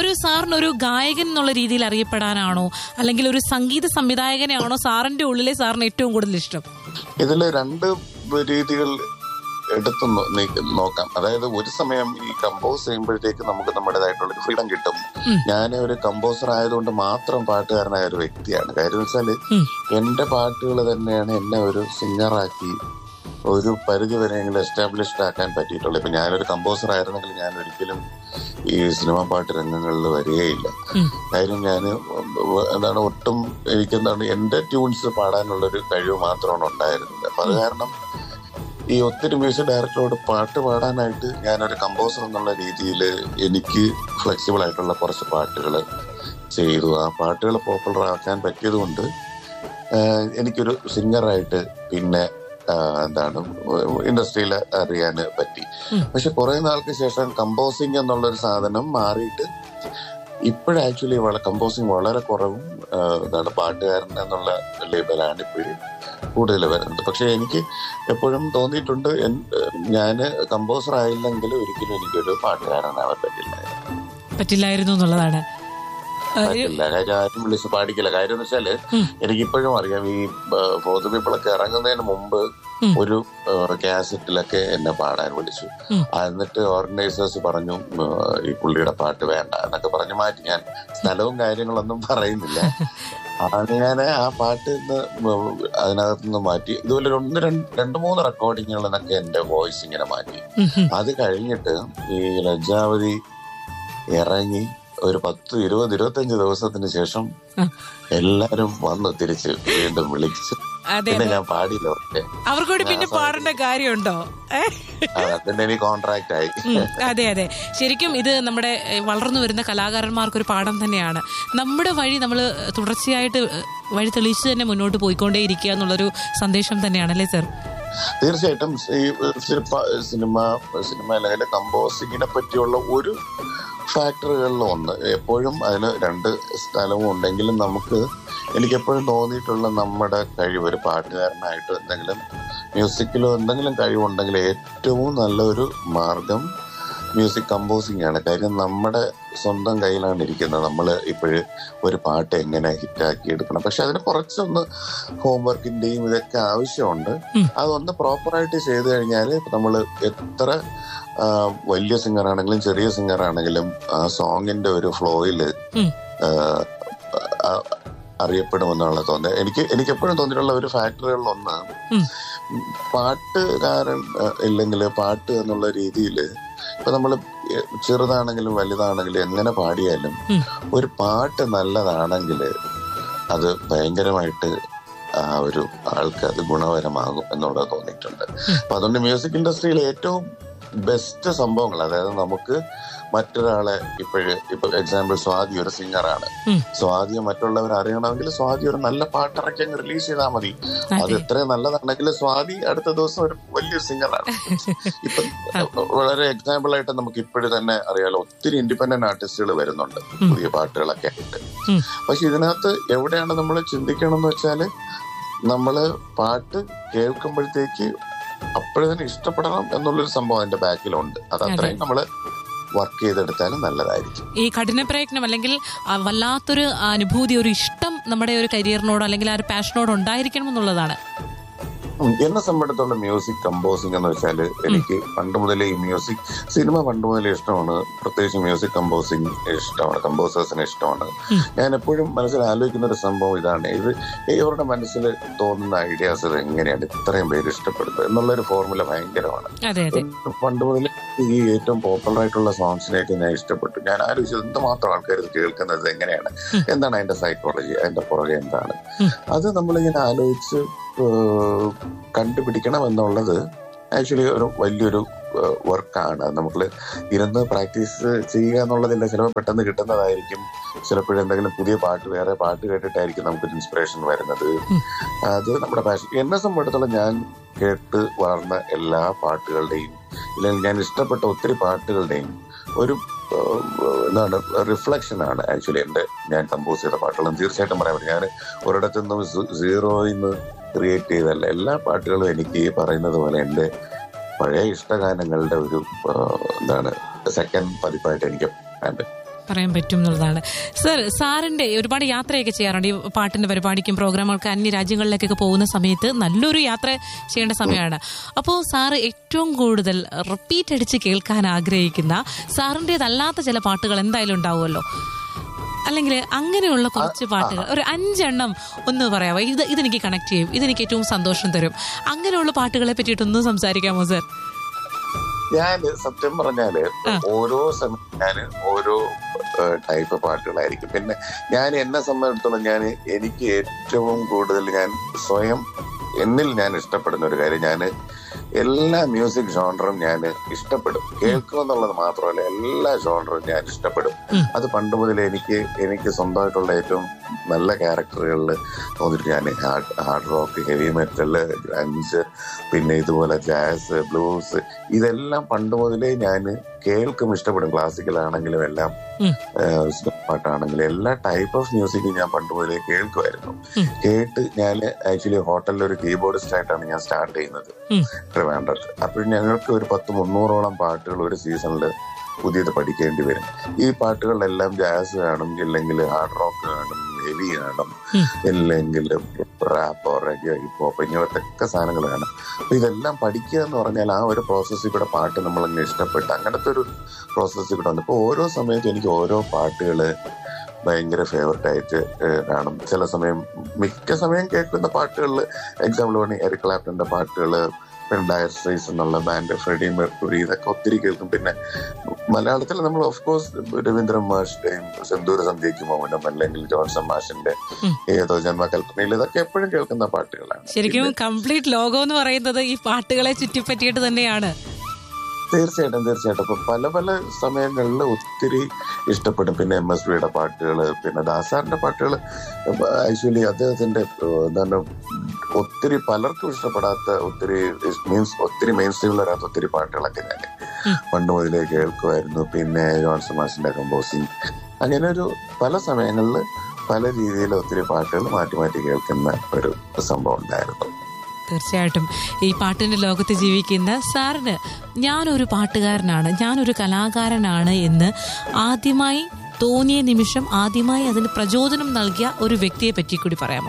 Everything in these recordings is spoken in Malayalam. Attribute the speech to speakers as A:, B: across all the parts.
A: ഒരു സാറിന് ഒരു ഗായകൻ എന്നുള്ള രീതിയിൽ അറിയപ്പെടാനാണോ അല്ലെങ്കിൽ ഒരു സംഗീത സംവിധായകനെയാണോ സാറിന്റെ ഉള്ളിലെ സാറിന് ഏറ്റവും കൂടുതൽ ഇഷ്ടം
B: ഇതില് രണ്ട് രീതികൾ എടുത്ത് നോ- നീ- നോക്കാം അതായത് ഒരു സമയം ഈ കമ്പോസ് ചെയ്യുമ്പോഴത്തേക്ക് നമുക്ക് നമ്മുടേതായിട്ടുള്ള ഒരു ഫ്രീഡം കിട്ടും
A: ഉം.
B: ഞാൻ ഒരു കമ്പോസർ ആയതുകൊണ്ട് മാത്രം പാട്ടുകാരനായ ഒരു വ്യക്തിയാണ് കാര്യം വെച്ചാല്
A: ഉം.
B: എന്റെ പാട്ടുകൾ തന്നെയാണ് എന്നെ ഒരു സിംഗറാക്കി ഒരു പരിധി വരെയെങ്കിലും എസ്റ്റാബ്ലിഷ്ഡ് ആക്കാൻ പറ്റിയിട്ടുള്ളത് ഇപ്പൊ ഞാനൊരു കമ്പോസർ ആയിരുന്നെങ്കിൽ ഞാൻ ഒരിക്കലും ഈ സിനിമാ പാട്ട് രംഗങ്ങളിൽ വരികയില്ല
A: ഉം.
B: കാര്യം ഞാൻ എന്താണ് ഒട്ടും എനിക്കെന്താണ് എന്റെ ട്യൂൺസ് പാടാനുള്ള ഒരു കഴിവ് മാത്രമാണ് ഉണ്ടായിരുന്നത് അപ്പൊ അത് കാരണം ഈ ഒത്തിരി മ്യൂസിക് ഡയറക്ടറോട് പാട്ട് പാടാനായിട്ട് ഞാനൊരു കമ്പോസർ എന്നുള്ള രീതിയിൽ എനിക്ക് ഫ്ലെക്സിബിൾ ആയിട്ടുള്ള കുറച്ച് പാട്ടുകൾ ചെയ്തു ആ പാട്ടുകൾ പോപ്പുലർ ആക്കാൻ പറ്റിയത് കൊണ്ട് എനിക്കൊരു സിംഗറായിട്ട് പിന്നെ ആ, എന്താണ് ഇൻഡസ്ട്രിയിൽ അറിയാൻ പറ്റി
A: ഉം.
B: പക്ഷെ കുറെ നാൾക്ക് ശേഷം കമ്പോസിങ് എന്നുള്ള ഒരു സാധനം മാറിയിട്ട് ഇപ്പോഴും ആക്ച്വലി വളരെ കമ്പോസിങ് വളരെ കുറവും ആ, എന്താണ് പാട്ടുകാരൻ എന്നുള്ള ലേബലാണ് ഇപ്പോഴും കൂടുതൽ വരുന്നത് പക്ഷെ എനിക്ക് എപ്പോഴും തോന്നിയിട്ടുണ്ട് ഞാൻ കമ്പോസർ ആയില്ലെങ്കിൽ ഒരിക്കലും എനിക്കൊരു പാട്ടുകാരനാവാൻ പറ്റില്ല
A: പറ്റില്ലായിരുന്നു എന്നുള്ളതാണ് ആ, ഒരു-
B: പറ്റില്ല കാര്യം ആരും വിളിച്ച് പാടിക്കില്ല കാര്യം എന്ന് വെച്ചാല്
A: ഉം.
B: എനിക്കിപ്പോഴും അറിയാം ഈ ഫോർത്ത് പീപ്പിളൊക്കെ ഇറങ്ങുന്നതിന് മുമ്പ്
A: ഉം.
B: ഒരു കാസറ്റിലൊക്കെ എന്നെ പാടാൻ വിളിച്ചു
A: ഉം.
B: ആ, എന്നിട്ട് ഓർഗനൈസേഴ്സ് പറഞ്ഞു ഉം, ഈ പുള്ളിയുടെ പാട്ട് വേണ്ട എന്നൊക്കെ പറഞ്ഞു മാറ്റി ഞാൻ സ്ഥലവും കാര്യങ്ങളൊന്നും പറയുന്നില്ല അങ്ങനെ ആ പാട്ട് ഇന്ന് അതിനകത്ത് നിന്ന് മാറ്റി ഇതുപോലെ ഒരു ഒന്ന് രണ്ട് രണ്ട് മൂന്ന് റെക്കോർഡിങ്ങുകൾ എന്നൊക്കെ എന്റെ വോയിസ് ഇങ്ങനെ മാറ്റി
A: ഉം, ഉം.
B: അത് കഴിഞ്ഞിട്ട് ഈ ലജ്ജാവതി ഇറങ്ങി ഒരു പത്ത് ഇരുപത് ഇരുപത്തഞ്ച് ദിവസത്തിന് ശേഷം
A: ആ.
B: എല്ലാരും വന്ന് തിരിച്ച് വീണ്ടും വിളിച്ച്
A: അതെ
B: പിന്നെ
A: അതെ
B: ഞാൻ പാടിയില്ല അവർക്ക്
A: അവർക്കൂടി പിന്നെ പാടേണ്ട കാര്യമുണ്ടോ ഏ?
B: പിന്നെ എനിക്ക് കോൺട്രാക്ട് ആയി
A: ഉം, അതെ അതെ ശരിക്കും ഇത് നമ്മുടെ ഏ, വളർന്നു വരുന്ന കലാകാരന്മാർക്ക് ഒരു പാഠം തന്നെയാണ് നമ്മുടെ വഴി നമ്മൾ തുടർച്ചയായിട്ട് ഏ, വഴി തെളിയിച്ച് തന്നെ മുന്നോട്ട് പോയിക്കൊണ്ടേയിരിക്കുക എന്നുള്ളൊരു സന്ദേശം തന്നെയാണല്ലേ സർ
B: തീർച്ചയായിട്ടും ഈ സിനിമ സിനിമ സിനിമ അല്ലെങ്കിൽ കമ്പോസിങ്ങിനെ പറ്റിയുള്ള ഒരു ഫാക്ടറുകളിൽ ഒന്ന് എപ്പോഴും അതിന് രണ്ട് സ്ഥലവും ഉണ്ടെങ്കിലും നമുക്ക് എനിക്ക് എപ്പോഴും തോന്നിയിട്ടുള്ള നമ്മുടെ കഴിവ് ഒരു പാട്ടുകാരനായിട്ട് എന്തെങ്കിലും മ്യൂസിക്കിലോ എന്തെങ്കിലും കഴിവുണ്ടെങ്കിൽ ഏറ്റവും നല്ലൊരു മാർഗം മ്യൂസിക് കമ്പോസിങ് ആണ് കാര്യം നമ്മുടെ സ്വന്തം കയ്യിലാണ് ഇരിക്കുന്നത് നമ്മൾ ഇപ്പോഴ് ഒരു പാട്ട് എങ്ങനെ ഹിറ്റാക്കി എടുക്കണം പക്ഷെ അതിന് കുറച്ചൊന്ന് ഹോംവർക്കിന്റെയും ഇതൊക്കെ ആവശ്യമുണ്ട്
A: ഉം.
B: അതൊന്ന് പ്രോപ്പറായിട്ട് ചെയ്തു കഴിഞ്ഞാൽ നമ്മൾ എത്ര ആ, വലിയ സിംഗർ ആണെങ്കിലും ചെറിയ സിംഗർ ആണെങ്കിലും ആ സോങ്ങിന്റെ ഒരു ഫ്ലോയില്
A: ഉം.
B: അറിയപ്പെടുമെന്നുള്ള തോന്നുന്നത് എനിക്ക് എനിക്ക് എപ്പോഴും തോന്നിയിട്ടുള്ള ഒരു ഫാക്ടറികളിൽ ഒന്ന്
A: ഉം.
B: പാട്ടുകാരൻ ഇല്ലെങ്കിൽ പാട്ട് എന്നുള്ള രീതിയിൽ ഇപ്പൊ നമ്മൾ ചെറുതാണെങ്കിലും വലുതാണെങ്കിലും എങ്ങനെ പാടിയാലും
A: ഉം.
B: ഒരു പാട്ട് നല്ലതാണെങ്കിൽ അത് ഭയങ്കരമായിട്ട് ആ ഒരു ആൾക്ക് അത് ഗുണപരമാകും എന്നുള്ളത് തോന്നിയിട്ടുണ്ട് അപ്പൊ അതുകൊണ്ട് മ്യൂസിക് ഇൻഡസ്ട്രിയിൽ ഏറ്റവും ബെസ്റ്റ് സംഭവങ്ങൾ അതായത് നമുക്ക് മറ്റൊരാളെ ഇപ്പോഴ് ഇപ്പൊ എക്സാമ്പിൾ സ്വാതി ഒരു സിംഗറാണ്
A: ഉം.
B: സ്വാതിയെ മറ്റുള്ളവർ അറിയണമെങ്കിൽ സ്വാതി ഒരു നല്ല പാട്ടിറക്കി അങ്ങ് റിലീസ് ചെയ്താൽ മതി അത്
A: അതെ
B: എത്രയും നല്ലതാണെങ്കിൽ സ്വാതി അടുത്ത ദിവസം ഒരു വലിയ സിംഗറാണ് ഇപ്പൊ വളരെ എക്സാമ്പിൾ ആയിട്ട് നമുക്ക് ഇപ്പോഴും തന്നെ അറിയാലോ ഒത്തിരി ഇൻഡിപെൻഡന്റ് ആർട്ടിസ്റ്റുകൾ വരുന്നുണ്ട്
A: ഉം.
B: പുതിയ പാട്ടുകളൊക്കെ ആയിട്ട്
A: ഉം.
B: പക്ഷെ ഇതിനകത്ത് എവിടെയാണ് നമ്മൾ ചിന്തിക്കണം എന്ന് വെച്ചാല് നമ്മള് പാട്ട് കേൾക്കുമ്പോഴത്തേക്ക് അപ്പോഴും തന്നെ ഇഷ്ടപ്പെടണം എന്നുള്ളൊരു സംഭവം അതിന്റെ ബാക്കിലുണ്ട് അത് അത്രയും നമ്മള് വർക്ക് ചെയ്തെടുത്താലും നല്ലതായിരിക്കും
A: ഈ കഠിന പ്രയത്നം അല്ലെങ്കിൽ ആ, വല്ലാത്തൊരു അനുഭൂതി ഒരു ഇഷ്ടം നമ്മുടെ ഒരു കരിയറിനോട് അല്ലെങ്കിൽ ആ ഒരു പാഷനോട് ഉണ്ടായിരിക്കണം എന്നുള്ളതാണ്
B: ഉം, എന്നെ സംബന്ധിച്ചിടത്തോളം മ്യൂസിക് കമ്പോസിംഗ് എന്ന് വെച്ചാല് എനിക്ക് പണ്ട് മുതലേ ഈ മ്യൂസിക് സിനിമ പണ്ട് മുതലേ ഇഷ്ടമാണ് പ്രത്യേകിച്ച് മ്യൂസിക് കമ്പോസിംഗ് ഇഷ്ടമാണ് കമ്പോസേഴ്സിനെ ഇഷ്ടമാണ്
A: ഉം.
B: ഞാൻ എപ്പോഴും മനസ്സിൽ ആലോചിക്കുന്ന ഒരു സംഭവം ഇതാണ് ഇത് ഇവരുടെ മനസ്സിൽ തോന്നുന്ന ഐഡിയാസ് എങ്ങനെയാണ് ഇത്രയും പേര് ഇഷ്ടപ്പെടുന്നത് എന്നുള്ളൊരു ഫോർമുല ഭയങ്കരമാണ്
A: അതെ അതെ
B: പണ്ട് മുതലേ ഈ ഏറ്റവും പോപ്പുലർ ആയിട്ടുള്ള സോങ്സിനെയൊക്കെ ഞാൻ ഇഷ്ടപ്പെട്ടു ഞാൻ ആലോചിച്ചത് എന്തുമാത്രം ആൾക്കാർ ഇത് കേൾക്കുന്നത് എങ്ങനെയാണ് എന്താണ് അതിന്റെ സൈക്കോളജി അതിന്റെ പുറകെ എന്താണ്
A: ഉം.
B: അത് നമ്മളിങ്ങനെ ആലോചിച്ച് ഏഹ്, കണ്ടുപിടിക്കണം എന്നുള്ളത് ആക്ച്വലി ഒരു വലിയൊരു വർക്കാണ് നമ്മൾ ഇരുന്ന് പ്രാക്ടീസ് ചെയ്യുക എന്നുള്ളതില്ല ചിലപ്പോൾ പെട്ടെന്ന് കിട്ടുന്നതായിരിക്കും ചിലപ്പോൾ എന്തെങ്കിലും പുതിയ പാട്ട് വേറെ പാട്ട് കേട്ടിട്ടായിരിക്കും നമുക്കൊരു ഇൻസ്പിറേഷൻ വരുന്നത്
A: ഉം.
B: അത് നമ്മുടെ പാഷൻ എന്നെ സംബന്ധിച്ചിടത്തോളം ഞാൻ കേട്ട് വളർന്ന എല്ലാ പാട്ടുകളുടെയും ഇല്ലെങ്കിൽ ഞാൻ ഇഷ്ടപ്പെട്ട ഒത്തിരി പാട്ടുകളുടെയും ഒരു ഏഹ്, എന്താണ് റിഫ്ലക്ഷൻ ആണ് ആക്ച്വലി എന്റെ ഞാൻ കമ്പോസ് ചെയ്ത പാട്ടുകളും തീർച്ചയായിട്ടും പറയാൻ പറ്റും ഞാൻ ഒരിടത്തു നിന്നും സീറോയിൽ നിന്ന് ക്രിയേറ്റ് ചെയ്തല്ല എല്ലാ പാട്ടുകളും എനിക്ക് ഈ പറയുന്നത് പോലെ എന്റെ പഴയ ഇഷ്ടഗാനങ്ങളുടെ ഒരു ഏഹ്, എന്താണ് സെക്കൻഡ് പതിപ്പായിട്ട് എനിക്ക് പറയാൻ പറ്റും
A: പറയാൻ പറ്റും എന്നുള്ളതാണ് സർ സാറിന്റെ ഒരുപാട് യാത്രയൊക്കെ ചെയ്യാറുണ്ട് ഈ പാട്ടിന്റെ പരിപാടിക്കും പ്രോഗ്രാമുകൾക്ക് അന്യ രാജ്യങ്ങളിലേക്കൊക്കെ പോകുന്ന സമയത്ത് നല്ലൊരു യാത്ര ചെയ്യേണ്ട സമയമാണ് അപ്പോൾ സാറ് ഏറ്റവും കൂടുതൽ റിപ്പീറ്റ് അടിച്ച് കേൾക്കാൻ ആഗ്രഹിക്കുന്ന സാറിൻ്റെതല്ലാത്ത ചില പാട്ടുകൾ എന്തായാലും ഉണ്ടാവുമല്ലോ അല്ലെങ്കിൽ അങ്ങനെയുള്ള കുറച്ച് പാട്ടുകൾ ഒരു അഞ്ചെണ്ണം ഒന്ന് പറയാമോ ഇത് ഇതെനിക്ക് കണക്ട് ചെയ്യും ഇതെനിക്ക് ഏറ്റവും സന്തോഷം തരും അങ്ങനെയുള്ള പാട്ടുകളെ പറ്റിയിട്ടൊന്നും സംസാരിക്കാമോ സർ
B: ഞാൻ സത്യം പറഞ്ഞാല് ഓരോ സമയം ഞാൻ ഓരോ ടൈപ്പ് പാട്ടുകളായിരിക്കും പിന്നെ ഞാൻ എന്നെ സംബന്ധിച്ചിടത്തോളം ഞാൻ എനിക്ക് ഏറ്റവും കൂടുതൽ ഞാൻ സ്വയം എന്നിൽ ഞാൻ ഇഷ്ടപ്പെടുന്ന ഒരു കാര്യം ഞാൻ എല്ലാ മ്യൂസിക് ജോണറും ഞാൻ ഇഷ്ടപ്പെടും കേൾക്കുക എന്നുള്ളത് മാത്രമല്ല എല്ലാ ജോണറും ഞാൻ ഇഷ്ടപ്പെടും അത് പണ്ട് മുതലേ എനിക്ക് എനിക്ക് സ്വന്തമായിട്ടുള്ള ഏറ്റവും നല്ല ക്യാരക്ടറുകളിൽ തോന്നിയിട്ട് ഞാൻ hard hard rock heavy metal grunge പിന്നെ ഇതുപോലെ ജാസ് ബ്ലൂസ് ഇതെല്ലാം പണ്ട് മുതലേ ഞാൻ കേൾക്കും ഇഷ്ടപ്പെടും ക്ലാസിക്കൽ ആണെങ്കിലും എല്ലാം പാട്ടാണെങ്കിലും എല്ലാ ടൈപ്പ് ഓഫ് മ്യൂസിക്കും ഞാൻ പണ്ട് മുതലേ കേൾക്കുമായിരുന്നു കേട്ട് ഞാൻ ആക്ച്വലി ഹോട്ടലിൽ ഒരു കീബോർഡിസ്റ്റ് ആയിട്ടാണ് ഞാൻ സ്റ്റാർട്ട് ചെയ്യുന്നത് ട്രിവാൻഡ്രത്ത് അപ്പോൾ ഞങ്ങൾക്ക് ഒരു പത്ത് മുന്നൂറോളം പാട്ടുകൾ ഒരു സീസണിൽ പുതിയത് പഠിക്കേണ്ടി വരും ഈ പാട്ടുകളിലെല്ലാം ജാസ് കാണും ഇല്ലെങ്കിൽ ഹാർഡ് റോക്ക് കാണും ഹെവി കാണും ഇല്ലെങ്കിൽ റാപ്പ് റെഗോ ഹിപ്പോപ്പ് ഇങ്ങനത്തെ സാധനങ്ങൾ കാണും അപ്പൊ ഇതെല്ലാം പഠിക്കുക എന്ന് പറഞ്ഞാൽ ആ ഒരു പ്രോസസ്സിൽ കൂടെ പാട്ട് നമ്മളങ്ങ് ഇഷ്ടപ്പെട്ട് അങ്ങനത്തെ ഒരു പ്രോസസ്സിൽ കൂടെ വന്നു ഇപ്പൊ ഓരോ സമയത്തും എനിക്ക് ഓരോ പാട്ടുകള് ഭയങ്കര ഫേവററ്റ് ആയിട്ട് കാണും ചില സമയം മിക്ക സമയം കേൾക്കുന്ന പാട്ടുകളിൽ എക്സാമ്പിൾ പറഞ്ഞ എറിക് ക്ലാപ്റ്റന്റെ പാട്ടുകള് പിന്നെ ഡയർ സ്ട്രൈസ് എന്നുള്ള ബാൻഡ് ഫ്രെഡി മെർക്കുറി ഇതൊക്കെ ഒത്തിരി കേൾക്കും പിന്നെ മലയാളത്തിൽ നമ്മൾ ഓഫ് കോഴ്സ് രവീന്ദ്രൻ മാഷിന്റെയും സെന്തൂര സന്ധ്യയ്ക്ക് മൗനം അല്ലെങ്കിൽ ജോൺസൺ മാഷിന്റെ ഏതോ ജന്മകൽപ്പനയിൽ ഇതൊക്കെ എപ്പോഴും കേൾക്കുന്ന പാട്ടുകളാണ്
A: ശരിക്കും കംപ്ലീറ്റ് ലോകം എന്ന് പറയുന്നത് ഈ പാട്ടുകളെ ചുറ്റിപ്പറ്റിയിട്ട് തന്നെയാണ്
B: തീർച്ചയായിട്ടും തീർച്ചയായിട്ടും അപ്പൊ പല പല സമയങ്ങളിൽ ഒത്തിരി ഇഷ്ടപ്പെടും പിന്നെ എം എസ് വിയുടെ പാട്ടുകൾ പിന്നെ ദാസാറിന്റെ പാട്ടുകൾ ആക്ച്വലി അദ്ദേഹത്തിന്റെ എന്താണ് ഒത്തിരി പലർക്കും ഇഷ്ടപ്പെടാത്ത ഒത്തിരി മീൻസ് ഒത്തിരി മെയിൻ സ്ട്രീമിൽ വരാത്ത ഒത്തിരി പാട്ടുകളൊക്കെ ഞാൻ പണ്ട് മുതലേ കേൾക്കുമായിരുന്നു പിന്നെ ജോൺസൺ മാഷിന്റെ കമ്പോസിങ് അങ്ങനെ ഒരു പല സമയങ്ങളിൽ പല രീതിയിൽ ഒത്തിരി പാട്ടുകൾ മാറ്റി മാറ്റി കേൾക്കുന്ന ഒരു സംഭവം ഉണ്ടായിരുന്നു
A: തീർച്ചയായിട്ടും ഈ പാട്ടിന്റെ ലോകത്ത് ജീവിക്കുന്ന സാറിന് ഞാനൊരു പാട്ടുകാരനാണ് ഞാനൊരു കലാകാരനാണ് എന്ന് ആദ്യമായി തോന്നിയ നിമിഷം ആദ്യമായി അതിന് പ്രചോദനം നൽകിയ ഒരു വ്യക്തിയെ പറ്റി കൂടി പറയാമോ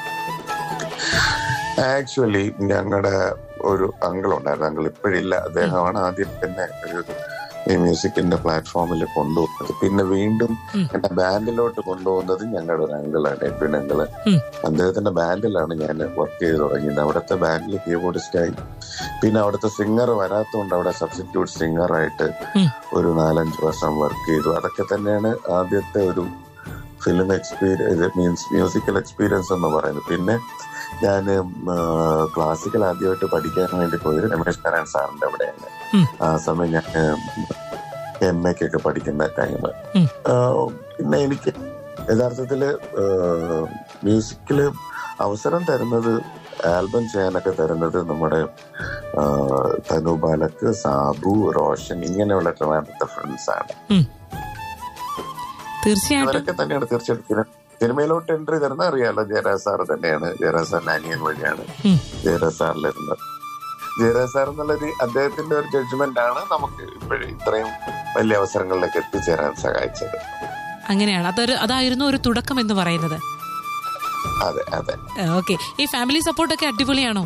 B: ആക്ച്വലി ഞങ്ങളുടെ ഒരു അങ്കിൾ ഉണ്ടായിരുന്നു അങ്കിൾ ഇപ്പോഴില്ല അദ്ദേഹമാണ് ആദ്യം തന്നെ ഒരു ഈ മ്യൂസിക്കിന്റെ പ്ലാറ്റ്ഫോമിൽ കൊണ്ടുപോകുന്നത് പിന്നെ വീണ്ടും എന്റെ ബാൻഡിലോട്ട് കൊണ്ടുപോകുന്നത് ഞങ്ങളുടെ ഒരു അങ്കിളാണ് എഡ്വിൻ അങ്കിള് അദ്ദേഹത്തിന്റെ ബാൻഡിലാണ് ഞാൻ വർക്ക് ചെയ്ത് തുടങ്ങിയത് അവിടുത്തെ ബാൻഡിൽ കീബോർഡിസ്റ്റായി പിന്നെ അവിടുത്തെ സിംഗർ വരാത്തതുകൊണ്ട് അവിടെ സബ്സ്റ്റിറ്റ്യൂട്ട് സിംഗറായിട്ട് ഒരു നാലഞ്ച് വർഷം വർക്ക് ചെയ്തു അതൊക്കെ തന്നെയാണ് ആദ്യത്തെ ഒരു film experience means musical experience എന്ന് പറയുന്നത് പിന്നെ ഞാൻ ക്ലാസിക്കൽ ആദ്യമായിട്ട് പഠിക്കാൻ വേണ്ടി പോയത് രമേശ് നാരായൺ സാറിന്റെ അവിടെയാണ് ആ സമയം ഞാൻ എം എക്കൊക്കെ പഠിക്കുന്ന ടൈം പിന്നെ എനിക്ക് യഥാർത്ഥത്തില് മ്യൂസിക്കില് അവസരം തരുന്നത് ആൽബം ചെയ്യാനൊക്കെ തരുന്നത് നമ്മുടെ തനു ബാലക്ക് സാബു റോഷൻ ഇങ്ങനെയുള്ള ട്രിവാൻഡ്രത്തെ ഫ്രണ്ട്സ് ആണ്
A: തീർച്ചയായിട്ടും
B: ഇവരൊക്കെ തന്നെയാണ് തീർച്ചയായിട്ടും സിനിമയിലോട്ട് എൻട്രി തരുന്ന അറിയാലോ ജയരാജ് സാർ തന്നെയാണ് ജയരാജ് സാറിന്റെ അനിയൻ വഴിയാണ് ജയരാജ് സാറിലിരുന്നത് ജയരാജ് സാർ എന്നുള്ളത് അദ്ദേഹത്തിന്റെ ഒരു ജഡ്ജ്മെന്റ് ആണ് നമുക്ക് ഇപ്പോഴും ഇത്രയും വലിയ അവസരങ്ങളിലേക്ക് എത്തിച്ചേരാൻ സഹായിച്ചത്
A: അങ്ങനെയാണ് അതൊരു അതായിരുന്നു ഒരു തുടക്കം എന്ന് പറയുന്നത്
B: അതെ അതെ
A: ഓക്കെ ഈ ഫാമിലി സപ്പോർട്ടൊക്കെ അടിപൊളിയാണോ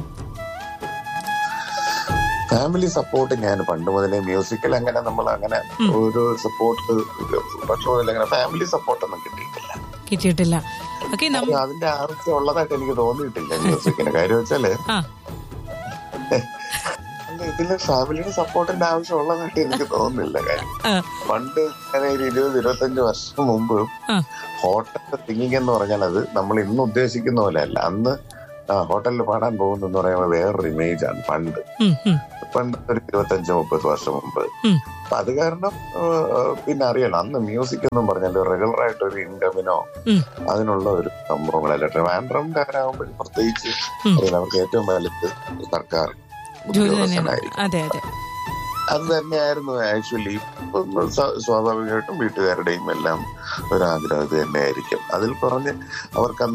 B: ഫാമിലി സപ്പോർട്ട് ഞാൻ പണ്ട് മുതലേ മ്യൂസിക്കിൽ അങ്ങനെ നമ്മൾ അങ്ങനെ ഒരു സപ്പോർട്ട് പക്ഷെ മുതലേ അങ്ങനെ ഫാമിലി സപ്പോർട്ടൊന്നും കിട്ടിയിട്ടില്ല
A: കിട്ടിയിട്ടില്ല ഓക്കെ
B: അതിന്റെ ആവശ്യം ഉള്ളതായിട്ട് എനിക്ക് തോന്നിയിട്ടില്ല മ്യൂസിക്കിന് കാര്യം വെച്ചാല് ഇതില് ഫാമിലിയുടെ സപ്പോർട്ടിന്റെ ആവശ്യം ഉള്ളതായിട്ട് എനിക്ക് തോന്നുന്നില്ല കാര്യം പണ്ട് ഞാൻ ഒരു ഇരുപത് ഇരുപത്തഞ്ച് വർഷം മുമ്പ് ഹോട്ടൽ സിംഗിങ് എന്ന് പറഞ്ഞാൽ അത് നമ്മൾ ഇന്ന് ഉദ്ദേശിക്കുന്ന പോലെ അല്ല അന്ന് ഹോട്ടലിൽ പാടാൻ പോകുന്നു എന്ന് പറയുമ്പോൾ വേറൊരു ഇമേജ് ആണ് പണ്ട് പണ്ട് ഒരു ഇരുപത്തഞ്ച് മുപ്പത് വർഷം മുമ്പ് അപ്പൊ അത് കാരണം പിന്നെ അറിയണം അന്ന് മ്യൂസിക് എന്നും പറഞ്ഞാൽ റെഗുലർ ആയിട്ട് ഒരു ഇൻകമിനോ അതിനുള്ള ഒരു സംഭവങ്ങളല്ല ട്രിവാൻഡ്രംകാരാകുമ്പോൾ പ്രത്യേകിച്ച് അവർക്ക് ഏറ്റവും വലുത് സർക്കാർ
A: അതെ അതെ
B: അത് തന്നെയായിരുന്നു ആക്ച്വലി സ്വാഭാവികമായിട്ടും വീട്ടുകാരുടെയും എല്ലാം ഒരു ആഗ്രഹം തന്നെയായിരിക്കും അതിൽ പറഞ്ഞ് അവർക്ക്